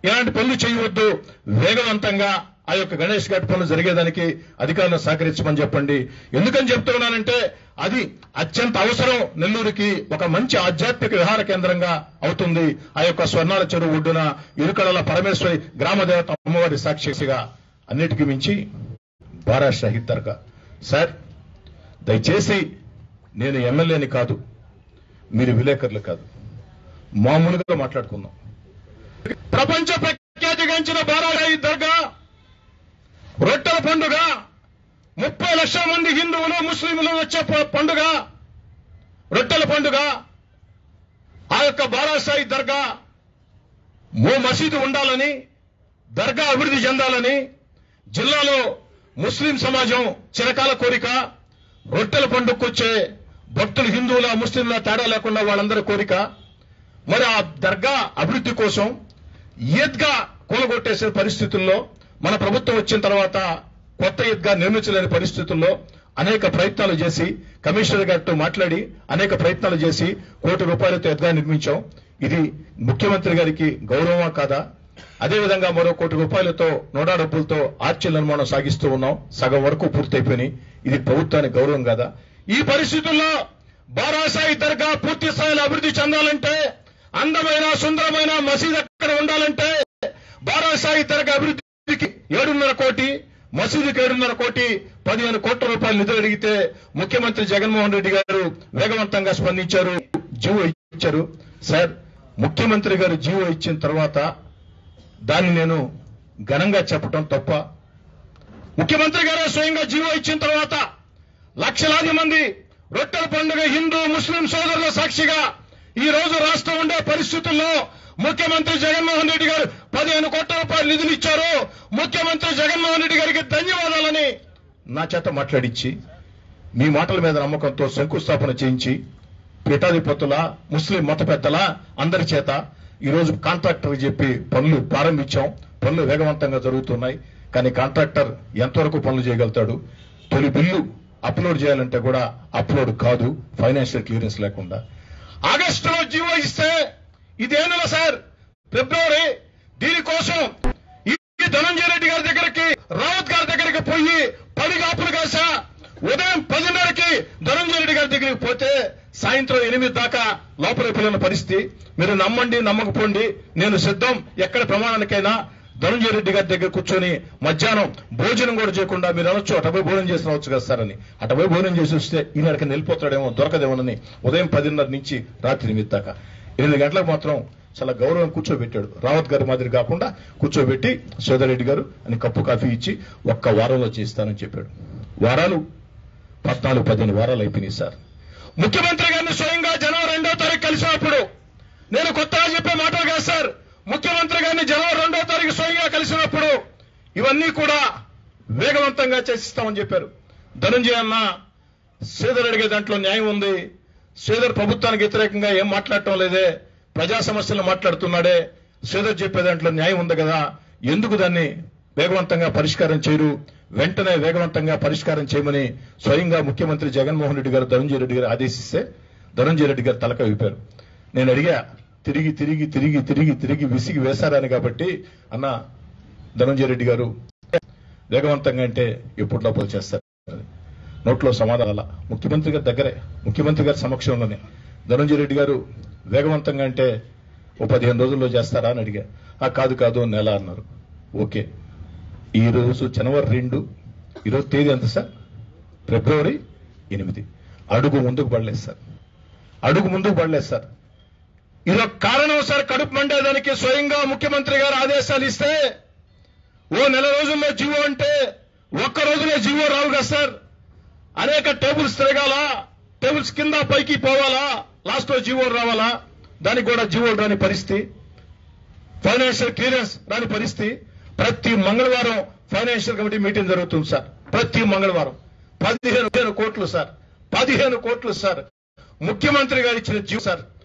ఇలాంటి పనులు చేయవద్దు వేగవంతంగా ఆ యొక్క గణేష్ ఘాట్ పనులు జరిగేదానికి అధికారులను సహకరించమని చెప్పండి ఎందుకని చెప్తున్నానంటే అది అత్యంత అవసరం నెల్లూరుకి ఒక మంచి ఆధ్యాత్మిక విహార కేంద్రంగా అవుతుంది ఆ యొక్క స్వర్ణాల చెరువు ఒడ్డున ఇరుకడల పరమేశ్వరి గ్రామదేవత అమ్మవారి సాక్షిగా అన్నిటికీ మించి బారా షహీద్ దర్గా సార్ దయచేసి నేను ఎమ్మెల్యేని కాదు మీరు విలేకరులు కాదు మామూలుగా మాట్లాడుకుందాం ప్రపంచ ప్రఖ్యాతిగాంచిన బారాషాహి దర్గా రొట్టెల పండుగ ముప్పై లక్షల మంది హిందువులు ముస్లింలు వచ్చే ప- పండుగ రొట్టెల పండుగ ఆ యొక్క బారాషాహి దర్గా మో మసీదు ఉండాలని దర్గా అభివృద్ధి చెందాలని జిల్లాలో ముస్లిం సమాజం చిరకాల కోరిక రొట్టెల పండుగకొచ్చే భక్తులు హిందువుల ముస్లింల తేడా లేకుండా వాళ్ళందరి కోరిక మరి ఆ దర్గా అభివృద్ధి కోసం ఈద్గా కూలగొట్టేసే పరిస్థితుల్లో మన ప్రభుత్వం వచ్చిన తర్వాత కొత్త ఈద్గా నిర్మించలేని పరిస్థితుల్లో అనేక ప్రయత్నాలు చేసి కమిషనర్ గారితో మాట్లాడి అనేక ప్రయత్నాలు చేసి కోటి రూపాయలతో ఈద్గా నిర్మించాం ఇది ముఖ్యమంత్రి గారికి గౌరవమా కాదా అదేవిధంగా మరో కోటి రూపాయలతో నోడా డబ్బులతో ఆర్చి నిర్మాణం సాగిస్తూ ఉన్నాం సగం వరకు పూర్తయిపోయినాయి ఇది ప్రభుత్వానికి గౌరవం కాదా ఈ పరిస్థితుల్లో బారాసాయి దర్గా పూర్తి స్థాయిలో అభివృద్ధి చెందాలంటే అందమైన సుందరమైన మసీద్ అక్కడ ఉండాలంటే బారాసాయి దర్గా అభివృద్ధికి ఏడున్నర కోటి మసీదుకి ఏడున్నర కోటి పదిహేను కోట్ల రూపాయలు నిధులు అడిగితే ముఖ్యమంత్రి జగన్మోహన్ రెడ్డి గారు వేగవంతంగా స్పందించారు జీవో ఇచ్చారు సార్ ముఖ్యమంత్రి గారు జీవో ఇచ్చిన తర్వాత దాన్ని నేను ఘనంగా చెప్పటం తప్ప ముఖ్యమంత్రి గారే స్వయంగా జీవో ఇచ్చిన తర్వాత లక్షలాది మంది రొట్టెల పండుగ హిందూ ముస్లిం సోదరుల సాక్షిగా ఈ రోజు రాష్ట్రం ఉండే పరిస్థితుల్లో ముఖ్యమంత్రి జగన్మోహన్ రెడ్డి గారు పదిహేను కోట్ల రూపాయలు నిధులు ఇచ్చారు ముఖ్యమంత్రి జగన్మోహన్ రెడ్డి గారికి ధన్యవాదాలని నా చేత మాట్లాడించి మీ మాటల మీద నమ్మకంతో శంకుస్థాపన చేయించి పీఠాధిపతుల ముస్లిం మత పెద్దల అందరి చేత ఈ రోజు కాంట్రాక్టర్ చెప్పి పనులు ప్రారంభించాం పనులు వేగవంతంగా జరుగుతున్నాయి కానీ కాంట్రాక్టర్ ఎంతవరకు పనులు చేయగలుగుతాడు తొలి బిల్లు అప్లోడ్ చేయాలంటే కూడా అప్లోడ్ కాదు ఫైనాన్షియల్ క్లియరెన్స్ లేకుండా ఆగస్టులో జీవో ఇస్తే ఇదే నెల సార్ ఫిబ్రవరి దీనికోసం ఈ ధనంజయ రెడ్డి గారి దగ్గరికి రావత్ గారి దగ్గరికి పోయి పది కాపులు కాసా ఉదయం పదిన్నరకి ధనంజయ రెడ్డి గారి దగ్గరికి పోతే సాయంత్రం ఎనిమిది దాకా లోపల పిల్లల పరిస్థితి మీరు నమ్మండి నమ్మకపోండి నేను సిద్ధం ఎక్కడ ప్రమాణానికైనా ధనంజయ రెడ్డి గారి దగ్గర కూర్చొని మధ్యాహ్నం భోజనం కూడా చేయకుండా మీరు అనొచ్చు అటపై భోజనం చేసి రావచ్చు కదా సార్ అని అటపై భోజనం చేసి వస్తే ఈనాడికి వెళ్ళిపోతాడేమో దొరకదేమోనని ఉదయం పదిన్నర నుంచి రాత్రి ఎనిమిది దాకా ఎనిమిది గంటలకు మాత్రం చాలా గౌరవం కూర్చోబెట్టాడు రావత్ గారి మాదిరి కాకుండా కూర్చోబెట్టి సోదరెడ్డి గారు అని కప్పు కాఫీ ఇచ్చి ఒక్క వారంలో చేస్తానని చెప్పాడు వారాలు పద్నాలుగు పదిహేను వారాలు అయిపోయినాయి సార్ ముఖ్యమంత్రి గారిని స్వయంగా జనవరి రెండో తారీఖు కలిసినప్పుడు నేను కొత్తగా చెప్పే మాటలు కాదు సార్ ముఖ్యమంత్రి గారిని జనవరి రెండో తారీఖు స్వయంగా కలిసినప్పుడు ఇవన్నీ కూడా వేగవంతంగా చేసిస్తామని చెప్పారు ధనంజయ అన్న శ్రీధర్ అడిగే దాంట్లో న్యాయం ఉంది శ్రీధర్ ప్రభుత్వానికి వ్యతిరేకంగా ఏం మాట్లాడటం లేదే ప్రజా సమస్యలు మాట్లాడుతున్నాడే శ్రీధర్ చెప్పే దాంట్లో న్యాయం ఉంది కదా ఎందుకు దాన్ని వేగవంతంగా పరిష్కారం చేయరు వెంటనే వేగవంతంగా పరిష్కారం చేయమని స్వయంగా ముఖ్యమంత్రి జగన్మోహన్ రెడ్డి గారు ధనంజయ రెడ్డి గారు ఆదేశిస్తే ధనంజయ రెడ్డి గారు తలక విప్పారు నేను అడిగా తిరిగి తిరిగి తిరిగి తిరిగి తిరిగి విసిగి వేశారని కాబట్టి అన్న ధనంజయ రెడ్డి గారు వేగవంతంగా అంటే ఎప్పుడు లోపల చేస్తారు నోట్లో సమాధానాల ముఖ్యమంత్రి గారి దగ్గరే ముఖ్యమంత్రి గారి సమక్షంలోనే ధనంజయ రెడ్డి గారు వేగవంతంగా అంటే ఓ పదిహేను రోజుల్లో చేస్తారా అని అడిగా ఆ కాదు కాదు నెల అన్నారు ఓకే ఈ రోజు జనవరి రెండు ఈరోజు తేదీ ఎంత సార్ ఫిబ్రవరి ఎనిమిది అడుగు ముందుకు పడలేదు సార్ అడుగు ముందుకు పడలేదు సార్ ఇదొక కారణం సార్ కడుపు మండేదానికి స్వయంగా ముఖ్యమంత్రి గారు ఆదేశాలు ఇస్తే ఓ నెల రోజుల్లో జీవో అంటే ఒక్క రోజులో జీవో రావు కదా సార్ అనేక టేబుల్స్ తిరగాల టేబుల్స్ కింద పైకి పోవాలా లాస్ట్ లో జీవో రావాలా దానికి కూడా జీవో రాని పరిస్థితి ఫైనాన్షియల్ క్లియరెన్స్ రాని పరిస్థితి ప్రతి మంగళవారం ఫైనాన్షియల్ కమిటీ మీటింగ్ జరుగుతుంది సార్ ప్రతి మంగళవారం పదిహేను పదిహేను కోట్లు సార్ పదిహేను కోట్లు సార్ ముఖ్యమంత్రి గారు ఇచ్చిన జీవో సార్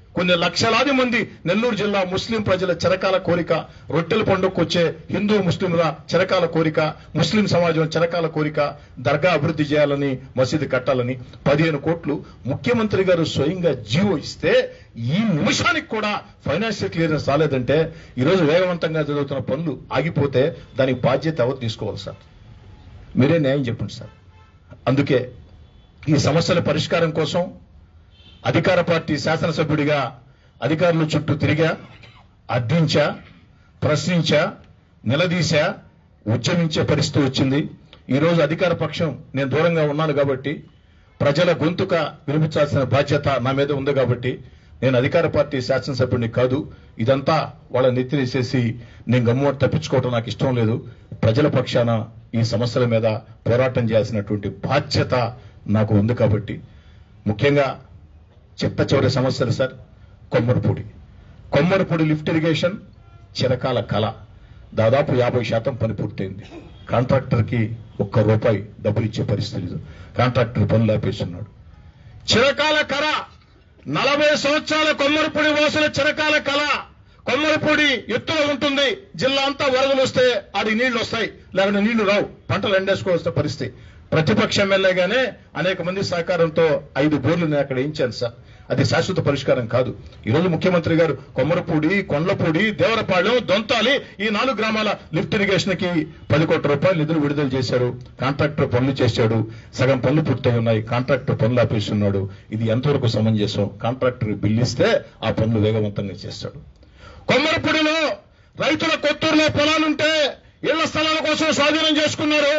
కొన్ని లక్షలాది మంది నెల్లూరు జిల్లా ముస్లిం ప్రజల చిరకాల కోరిక రొట్టెల పండుగకు వచ్చే హిందూ ముస్లింల చిరకాల కోరిక ముస్లిం సమాజం చిరకాల కోరిక దర్గా అభివృద్ధి చేయాలని మసీదు కట్టాలని పదిహేను కోట్లు ముఖ్యమంత్రి గారు స్వయంగా జీవో ఇస్తే ఈ నిమిషానికి కూడా ఫైనాన్షియల్ క్లియరెన్స్ రాలేదంటే ఈరోజు వేగవంతంగా జరుగుతున్న పనులు ఆగిపోతే దానికి బాధ్యత ఎవరు తీసుకోవాలి సార్ మీరే న్యాయం చెప్పండి సార్ అందుకే ఈ సమస్యల పరిష్కారం కోసం అధికార పార్టీ శాసనసభ్యుడిగా అధికారుల చుట్టూ తిరిగా అర్థించా ప్రశ్నించా నిలదీశా ఉద్యమించే పరిస్థితి వచ్చింది ఈ రోజు అధికార పక్షం నేను దూరంగా ఉన్నాను కాబట్టి ప్రజల గొంతుక వినిపించాల్సిన బాధ్యత నా మీద ఉంది కాబట్టి నేను అధికార పార్టీ శాసనసభ్యుడిని కాదు ఇదంతా వాళ్ళ నెత్తినేసేసి నేను గమ్మున తప్పించుకోవటం నాకు ఇష్టం లేదు ప్రజల పక్షాన ఈ సమస్యల మీద పోరాటం చేయాల్సినటువంటి బాధ్యత నాకు ఉంది కాబట్టి ముఖ్యంగా చిట్ట చివరి సమస్యలు sir Kommaripudi Kommaripudi lift irrigation చిరకాల కళ దాదాపు యాభై శాతం పని పూర్తయింది కాంట్రాక్టర్ కి ఒక్క రూపాయి డబ్బులు ఇచ్చే పరిస్థితి లేదు కాంట్రాక్టర్ పనులు ఆపేస్తున్నాడు చిరకాల కళ నలభై సంవత్సరాల కొమ్మరిపూడి వాసుల చిరకాల కళ కొమ్మరిపూడి ఎత్తులో ఉంటుంది జిల్లా అంతా వరదలు వస్తే ఆడి నీళ్లు వస్తాయి లేకుంటే నీళ్లు రావు పంటలు ఎండేసుకోవాల్సిన పరిస్థితి ప్రతిపక్ష ఎమ్మెల్యేగానే అనేక మంది సహకారంతో ఐదు బోర్లు నేను అక్కడ వేయించాను సార్ అది శాశ్వత పరిష్కారం కాదు ఈ రోజు ముఖ్యమంత్రి గారు కొమ్మరపూడి కొండ్లపూడి దేవరపాళెం దొంతాలి ఈ నాలుగు గ్రామాల లిఫ్ట్ ఇరిగేషన్ కి పది కోట్ల రూపాయలు నిధులు విడుదల చేశారు కాంట్రాక్టర్ పనులు చేశాడు సగం పనులు పూర్తయి ఉన్నాయి కాంట్రాక్టర్ పనులు ఆపేస్తున్నాడు ఇది ఎంతవరకు సమంజసం కాంట్రాక్టర్ బిల్లు ఇస్తే ఆ పనులు వేగవంతంగా చేస్తాడు కొమ్మరపూడిలో రైతుల కొత్తూరులో పొలాలుంటే ఇళ్ల స్థలాల కోసం స్వాధీనం చేసుకున్నారు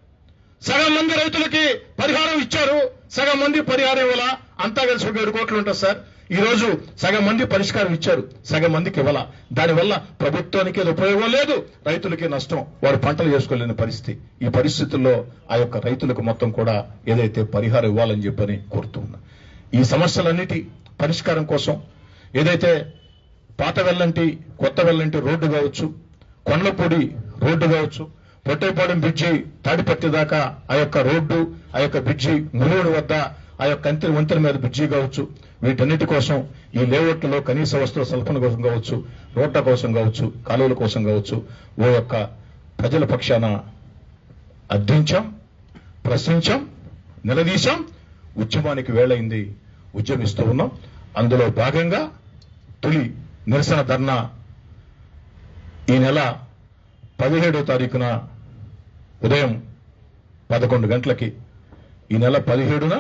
సగం మంది రైతులకి పరిహారం ఇచ్చారు సగం మంది పరిహారం ఇవ్వాల అంతా కలిసి ఒక ఏడు కోట్లు ఉంటుంది సార్ ఈ రోజు సగం మంది పరిష్కారం ఇచ్చారు సగం మందికి ఇవ్వాల దానివల్ల ప్రభుత్వానికి ఏదో ఉపయోగం లేదు రైతులకి నష్టం వారు పంటలు చేసుకోలేని పరిస్థితి ఈ పరిస్థితుల్లో ఆ యొక్క రైతులకు మొత్తం కూడా ఏదైతే పరిహారం ఇవ్వాలని చెప్పని కోరుతున్నా ఈ సమస్యలన్నిటి పరిష్కారం కోసం ఏదైతే పాత వెల్లంటి కొత్త వెల్లంటి రోడ్డు కావచ్చు కొండలపూడి రోడ్డు కావచ్చు పొట్టేపాలెం బ్రిడ్జి తాడిపత్తి దాకా ఆ యొక్క రోడ్డు ఆ యొక్క బ్రిడ్జి మునుగోడు వద్ద ఆ యొక్క కంతి వంతెన మీద బ్రిడ్జి కావచ్చు వీటన్నిటి కోసం ఈ లేఅవుట్లలో కనీస వస్తువుల సల్పన కోసం కావచ్చు రోడ్ల కోసం కావచ్చు కాలువల కోసం కావచ్చు ఓ యొక్క ప్రజల పక్షాన అర్థించాం ప్రశ్నించాం నిలదీశాం ఉద్యమానికి వేళైంది ఉద్యమిస్తూ ఉన్నాం అందులో భాగంగా తొలి నిరసన ధర్నా ఈ నెల పదిహేడో తారీఖున ఉదయం పదకొండు గంటలకి ఈ నెల పదిహేడున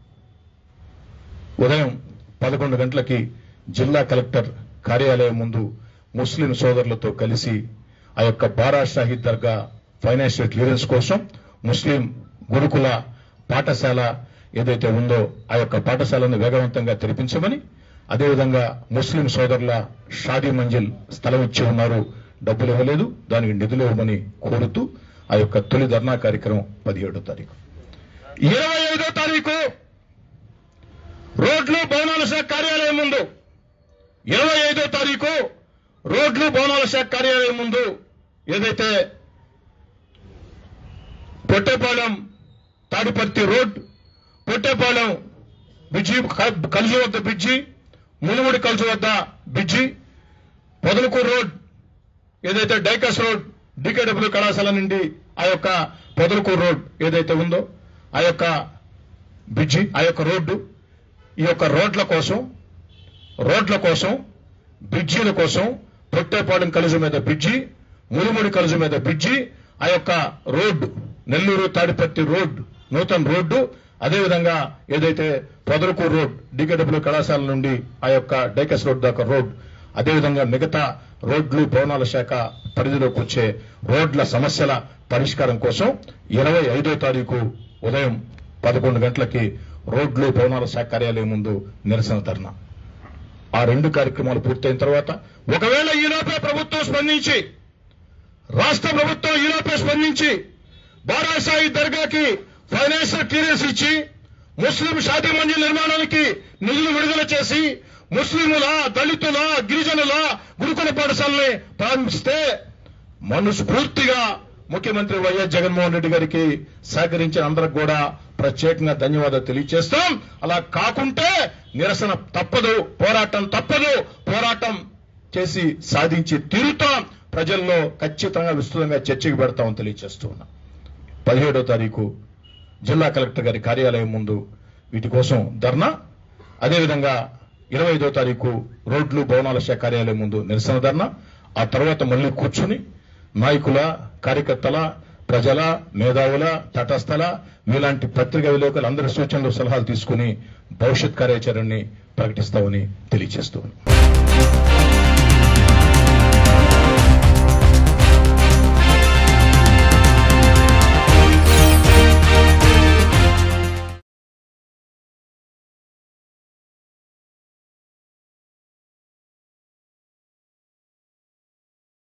ఉదయం పదకొండు గంటలకి జిల్లా కలెక్టర్ కార్యాలయం ముందు ముస్లిం సోదరులతో కలిసి ఆ యొక్క బారా షాహీద్ దర్గా ఫైనాన్షియల్ క్లియరెన్స్ కోసం ముస్లిం గురుకుల పాఠశాల ఏదైతే ఉందో ఆ యొక్క పాఠశాలను వేగవంతంగా తెరిపించమని అదేవిధంగా ముస్లిం సోదరుల షాదీ మంజిల్ స్థలం ఇచ్చి ఉన్నారు డబ్బులు ఇవ్వలేదు దానికి నిధులు ఇవ్వమని కోరుతూ ఆ యొక్క తొలి ధర్నా కార్యక్రమం పదిహేడో తారీఖు ఇరవై ఐదో తారీఖు రోడ్లు భవనాల శాఖ కార్యాలయం ముందు ఇరవై ఐదో తారీఖు రోడ్లు భవనాల శాఖ కార్యాలయం ముందు ఏదైతే పొట్టేపాలెం తాడిపర్తి రోడ్ పొట్టేపాలెం బ్రిడ్జి కలుజు వద్ద బ్రిడ్జి మునుముడి కలుజు వద్ద బ్రిడ్జి పొదలకూరు రోడ్ ఏదైతే డైకస్ రోడ్ డికేడబ్ల్యూ కళాశాల నుండి ఆ యొక్క పొదలకూరు రోడ్ ఏదైతే ఉందో ఆ యొక్క బ్రిడ్జి ఆ యొక్క రోడ్డు ఈ యొక్క రోడ్ల కోసం రోడ్ల కోసం బ్రిడ్జీల కోసం పొట్టేపాలెం కలుజు మీద బ్రిడ్జి ములుముడి కలుజు మీద బ్రిడ్జి ఆ యొక్క రోడ్డు నెల్లూరు తాడిపత్తి రోడ్ నూతన రోడ్డు అదేవిధంగా ఏదైతే పొదలకూరు రోడ్ డికేడబ్ల్యూ కళాశాల నుండి ఆ యొక్క డైకస్ రోడ్ దాకా రోడ్ అదేవిధంగా మిగతా రోడ్లు భవనాల శాఖ పరిధిలోకి వచ్చే రోడ్ల సమస్యల పరిష్కారం కోసం ఇరవై ఐదో తారీఖు ఉదయం పదకొండు గంటలకి రోడ్లు భవనాల శాఖ కార్యాలయం ముందు నిరసన ధర్నా ఆ రెండు కార్యక్రమాలు పూర్తయిన తర్వాత ఒకవేళ ఈలోపే ప్రభుత్వం స్పందించి రాష్ట్ర ప్రభుత్వం ఈలోపే స్పందించి బారాసాయి దర్గాకి ఫైనాన్షియల్ క్లియరెన్స్ ఇచ్చి ముస్లిం షాదీ మంజిల్ నిర్మాణానికి నిధులు విడుదల చేసి ముస్లిముల దళితుల గిరిజనుల గురుకుల పాఠశాలని ప్రారంభిస్తే మనస్ఫూర్తిగా ముఖ్యమంత్రి వైఎస్ జగన్మోహన్ రెడ్డి గారికి సహకరించిన అందరికి కూడా ప్రత్యేకంగా ధన్యవాదాలు తెలియజేస్తాం అలా కాకుంటే నిరసన తప్పదు పోరాటం తప్పదు పోరాటం చేసి సాధించి తీరుతాం ప్రజల్లో ఖచ్చితంగా విస్తృతంగా చర్చకు పెడతామని తెలియజేస్తూ ఉన్నాం పదిహేడో తారీఖు జిల్లా కలెక్టర్ గారి కార్యాలయం ముందు వీటి కోసం ధర్నా అదేవిధంగా ఇరవై ఐదో తారీఖు రోడ్లు భవనాల శాఖ కార్యాలయం ముందు నిరసన ధర్నా ఆ తర్వాత మళ్ళీ కూర్చుని నాయకుల కార్యకర్తల ప్రజల మేధావుల తటస్థల మీలాంటి పత్రికా విలేకరులు అందరి సూచనలు సలహాలు తీసుకుని భవిష్యత్ కార్యాచరణని ప్రకటిస్తామని తెలియజేస్తూ ఉన్నాం.